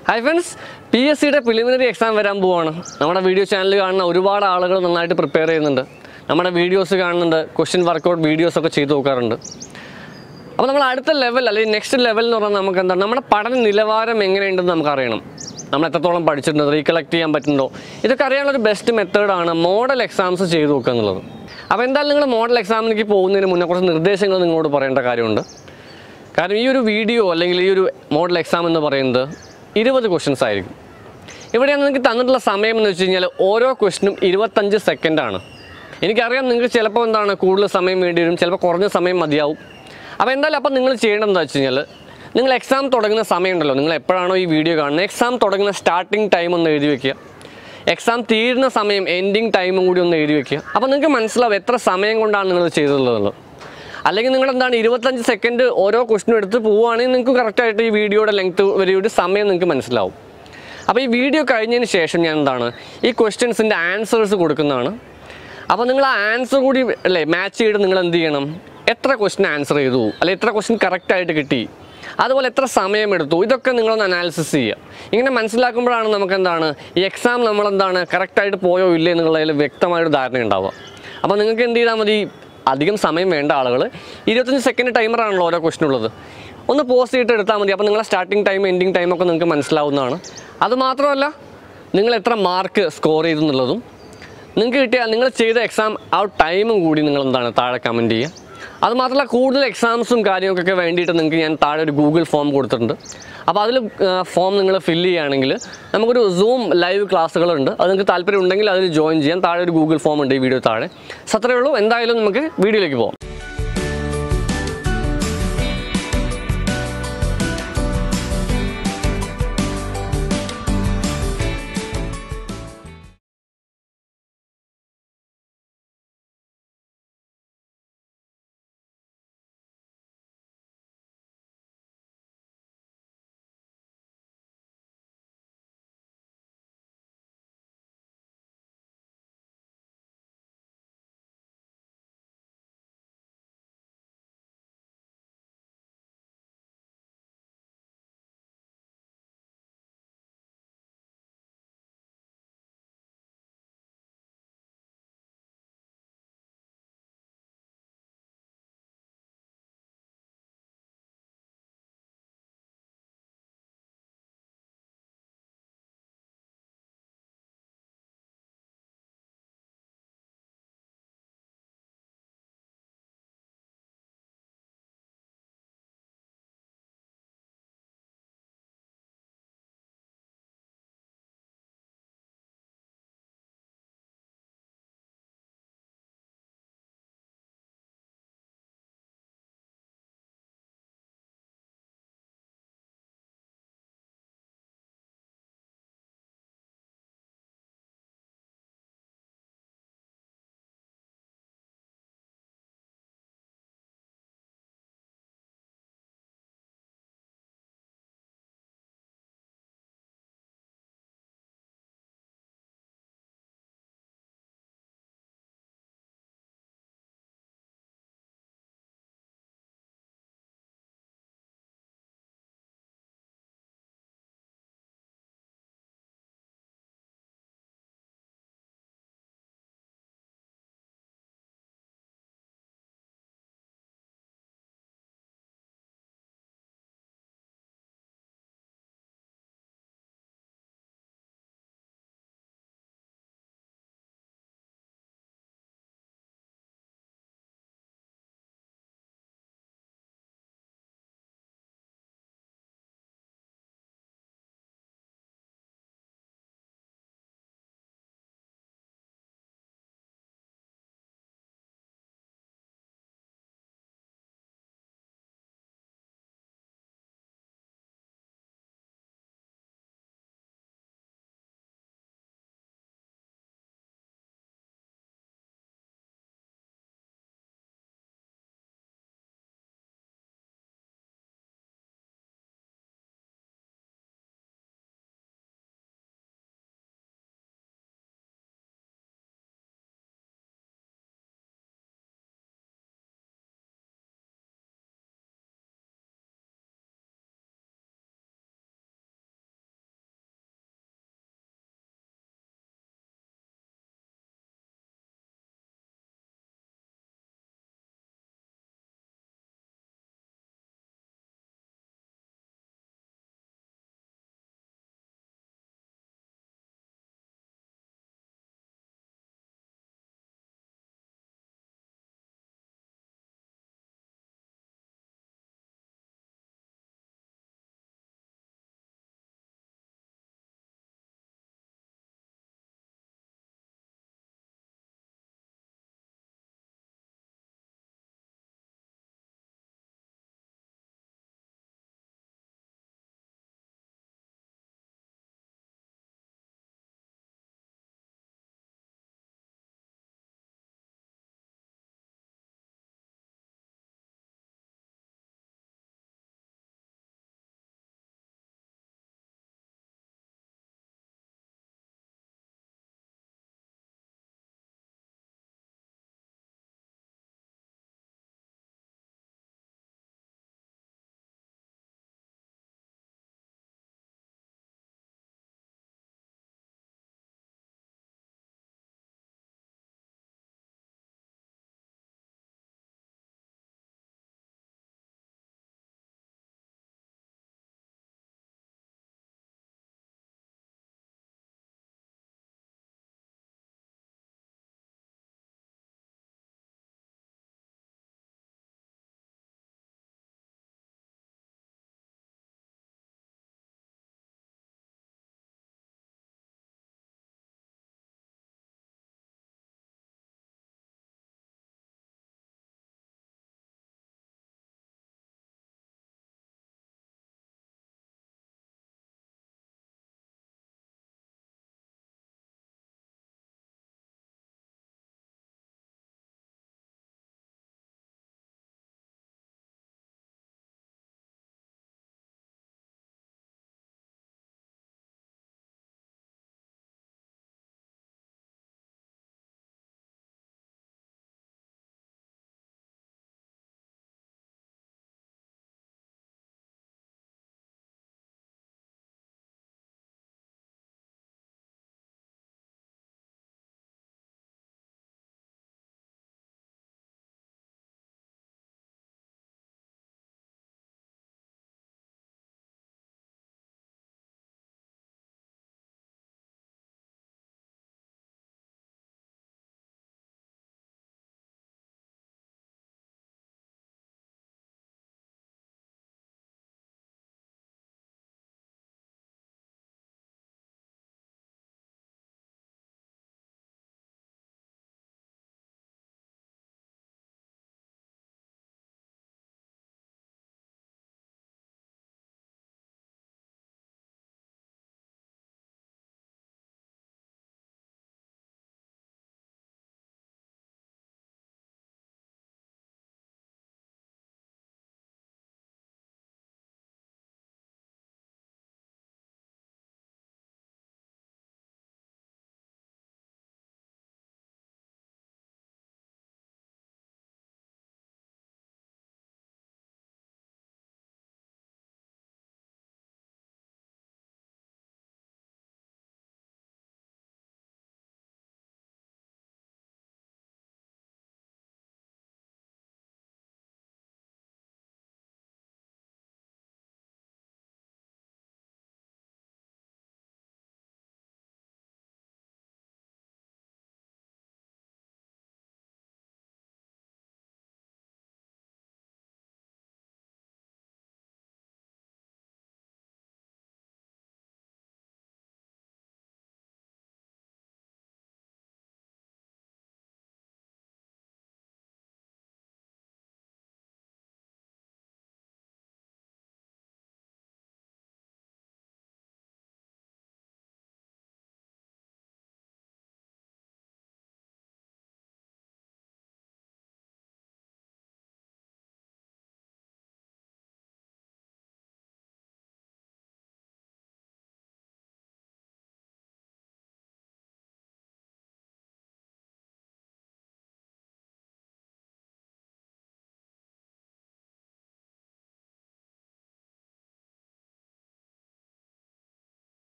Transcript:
hi friends P S സിയുടെ preliminary exam വരാൻ പോവാണ് നമ്മുടെ വീഡിയോ ചാനൽ കാണുന്ന ഒരുപാട് ആളുകൾ നന്നായിട്ട് പ്രിപ്പയർ ചെയ്യുന്നുണ്ട് നമ്മുടെ വീഡിയോസ് കാണുന്നുണ്ട് ക്വസ്റ്റ്യൻ വർക്കൗട്ട് വീഡിയോസ് ഒക്കെ ചെയ്ത് നോക്കാറുണ്ട് അപ്പോൾ നമ്മൾ അടുത്ത ലെവൽ അല്ലെങ്കിൽ നെക്സ്റ്റ് ലെവൽ എന്ന് പറഞ്ഞാൽ നമുക്ക് എന്താണ് നമ്മുടെ പഠന നിലവാരം എങ്ങനെയുണ്ടെന്ന് നമുക്ക് അറിയണം നമ്മൾ എത്രത്തോളം പഠിച്ചിട്ടുണ്ട് റീകളക്ട് ചെയ്യാൻ പറ്റുന്നുണ്ടോ ഇതൊക്കെ അറിയാനുള്ള ഒരു ബെസ്റ്റ് മെത്തേഡാണ് മോഡൽ എക്സാംസ് ചെയ്ത് നോക്കുക എന്നുള്ളത് അപ്പോൾ എന്തായാലും നിങ്ങൾ മോഡൽ എക്സാമിലേക്ക് പോകുന്നതിന് മുന്നേ കുറച്ച് നിർദ്ദേശങ്ങൾ നിങ്ങളോട് പറയേണ്ട കാര്യമുണ്ട് കാരണം ഈ ഒരു വീഡിയോ അല്ലെങ്കിൽ ഈ ഒരു മോഡൽ എക്സാം എന്ന് പറയുന്നത് ഇരുപത് ക്വസ്റ്റ്യൻസ് ആയിരിക്കും ഇവിടെയാണ് നിങ്ങൾക്ക് തന്നിട്ടുള്ള സമയം എന്ന് വെച്ച് കഴിഞ്ഞാൽ ഓരോ ക്വസ്റ്റിനും ഇരുപത്തഞ്ച് സെക്കൻഡാണ് എനിക്കറിയാം നിങ്ങൾക്ക് ചിലപ്പോൾ എന്താണ് കൂടുതൽ സമയം വേണ്ടി വരും ചിലപ്പോൾ കുറഞ്ഞ സമയം മതിയാവും അപ്പോൾ എന്തായാലും അപ്പോൾ നിങ്ങൾ ചെയ്യേണ്ടത് എന്താ വെച്ച് കഴിഞ്ഞാൽ നിങ്ങൾ എക്സാം തുടങ്ങുന്ന സമയമുണ്ടല്ലോ നിങ്ങൾ എപ്പോഴാണോ ഈ വീഡിയോ കാണുന്നത് എക്സാം തുടങ്ങുന്ന സ്റ്റാർട്ടിംഗ് ടൈം ഒന്ന് എഴുതി വെക്കുക എക്സാം തീരുന്ന സമയം എൻഡിങ് ടൈമും കൂടി ഒന്ന് എഴുതി വെക്കുക അപ്പോൾ നിങ്ങൾക്ക് മനസ്സിലാവും എത്ര സമയം കൊണ്ടാണ് നിങ്ങൾ ചെയ്തിട്ടുള്ളത് അല്ലെങ്കിൽ നിങ്ങൾ എന്താണ് ഇരുപത്തഞ്ച് സെക്കൻഡ് ഓരോ ക്വസ്റ്റിനും എടുത്ത് പോവുകയാണെങ്കിൽ നിങ്ങൾക്ക് കറക്റ്റായിട്ട് ഈ വീഡിയോയുടെ ലെങ്ത് വരെ ഒരു സമയം നിങ്ങൾക്ക് മനസ്സിലാവും അപ്പോൾ ഈ വീഡിയോ കഴിഞ്ഞതിന് ശേഷം ഞാൻ എന്താണ് ഈ ക്വസ്റ്റ്യൻസിൻ്റെ ആൻസേഴ്സ് കൊടുക്കുന്നതാണ് അപ്പോൾ നിങ്ങൾ ആ ആൻസർ കൂടി അല്ലേ മാച്ച് ചെയ്ത് നിങ്ങൾ എന്ത് ചെയ്യണം എത്ര ക്വസ്റ്റ്യൻ ആൻസർ ചെയ്തു അല്ലെങ്കിൽ എത്ര ക്വസ്റ്റ്യൻ കറക്റ്റായിട്ട് കിട്ടി അതുപോലെ എത്ര സമയമെടുത്തു ഇതൊക്കെ നിങ്ങളൊന്ന് അനാലിസിസ് ചെയ്യുക ഇങ്ങനെ മനസ്സിലാക്കുമ്പോഴാണ് നമുക്ക് എന്താണ് ഈ എക്സാം നമ്മളെന്താണ് കറക്റ്റായിട്ട് പോയോ ഇല്ലേ എന്നുള്ളതിൽ വ്യക്തമായൊരു ധാരണ ഉണ്ടാവുക അപ്പോൾ നിങ്ങൾക്ക് എന്ത് ചെയ്താൽ മതി അധികം സമയം വേണ്ട ആളുകൾ ഇരുപത്തഞ്ച് സെക്കൻഡ് ടൈമറാണല്ലോ ഓരോ ക്വസ്റ്റൻ ഉള്ളത് ഒന്ന് പോസ്റ്റ് ചെയ്തിട്ട് എടുത്താൽ മതി അപ്പോൾ നിങ്ങളെ സ്റ്റാർട്ടിങ് ടൈം എൻഡിങ് ടൈമൊക്കെ നിങ്ങൾക്ക് മനസ്സിലാവുന്നതാണ് അത് മാത്രമല്ല നിങ്ങൾ എത്ര മാർക്ക് സ്കോർ ചെയ്തു എന്നുള്ളതും നിങ്ങൾക്ക് കിട്ടിയ നിങ്ങൾ ചെയ്ത എക്സാം ആ ടൈമും കൂടി നിങ്ങൾ എന്താണ് താഴെ കമൻറ്റ് ചെയ്യുക അത് മാത്രമല്ല കൂടുതൽ എക്സാംസും കാര്യങ്ങൾക്കൊക്കെ വേണ്ടിയിട്ട് നിങ്ങൾക്ക് ഞാൻ താഴെ ഒരു ഗൂഗിൾ ഫോം കൊടുത്തിട്ടുണ്ട് അപ്പോൾ അതിൽ ഫോം നിങ്ങൾ ഫില്ല് ചെയ്യുകയാണെങ്കിൽ നമുക്കൊരു സൂം ലൈവ് ക്ലാസ്സുകളുണ്ട് അത് നിങ്ങൾക്ക് താല്പര്യം ഉണ്ടെങ്കിൽ അതിൽ ജോയിൻ ചെയ്യാൻ താഴെ ഒരു ഗൂഗിൾ ഫോം ഉണ്ട് ഈ വീഡിയോ താഴെ സോ അത്രയേ ഉള്ളൂ എന്തായാലും നമുക്ക് വീഡിയോയിലേക്ക് പോകാം